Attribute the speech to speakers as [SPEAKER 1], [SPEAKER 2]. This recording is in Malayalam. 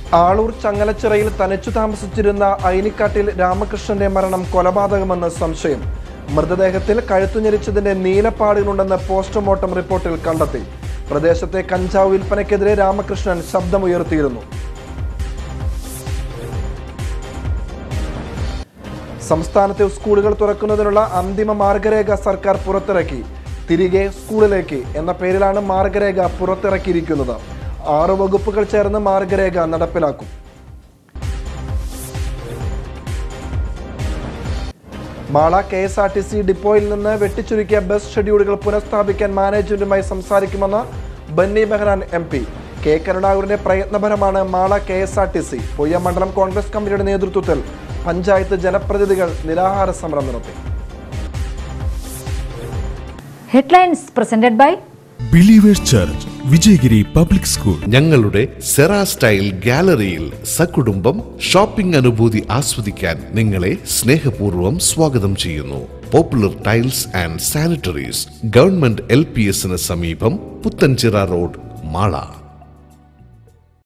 [SPEAKER 1] ആളൂർ ചങ്ങലച്ചിറയിൽ തനിച്ചു താമസിച്ചിരുന്ന അയിനിക്കാട്ടിൽ രാമകൃഷ്ണന്റെ മരണം കൊലപാതകമെന്ന് സംശയം മൃതദേഹത്തിൽ കഴുത്തുഞെരിച്ചതിന്റെ നീലപ്പാടുകളുണ്ടെന്ന് പോസ്റ്റ്മോർട്ടം റിപ്പോർട്ടിൽ കണ്ടെത്തി പ്രദേശത്തെ കഞ്ചാവ് വിൽപ്പനയ്ക്കെതിരെ രാമകൃഷ്ണൻ ശബ്ദമുയർത്തിയിരുന്നു സംസ്ഥാനത്തെ സ്കൂളുകൾ തുറക്കുന്നതിനുള്ള അന്തിമ മാർഗരേഖ സർക്കാർ പുറത്തിറക്കി തിരികെ സ്കൂളിലേക്ക് എന്ന പേരിലാണ് മാർഗരേഖ പുറത്തിറക്കിയിരിക്കുന്നത് ആറ് വകുപ്പുകൾ ചേർന്ന് മാർഗരേഖ നടപ്പിലാക്കും Mala K S R T C ഡിപ്പോയിൽ നിന്ന് വെട്ടിച്ചുരുക്കിയ ബസ് ഷെഡ്യൂളുകൾ പുനഃസ്ഥാപിക്കാൻ മാനേജ്മെന്റുമായി സംസാരിക്കുമെന്ന് Benny Behanan M P K കരുണാകരന്റെ പ്രയത്നപരമാണ് Mala K S R T C Poyya മണ്ഡലം കോൺഗ്രസ് കമ്മിറ്റിയുടെ നേതൃത്വത്തിൽ പഞ്ചായത്ത് ജനപ്രതിനിധികൾ നിരാഹാര സമരം നടത്തി
[SPEAKER 2] Headlines presented by
[SPEAKER 3] believers church Vijayagiri public school
[SPEAKER 4] ഞങ്ങളുടെ സെറാ സ്റ്റൈൽ ഗാലറിയിൽ സകുടുംബം ഷോപ്പിംഗ് അനുഭൂതി ആസ്വദിക്കാൻ നിങ്ങളെ സ്നേഹപൂർവ്വം സ്വാഗതം ചെയ്യുന്നു popular tiles and sanitaries government L P എസിന് സമീപം പുത്തൻചിറ റോഡ് മാള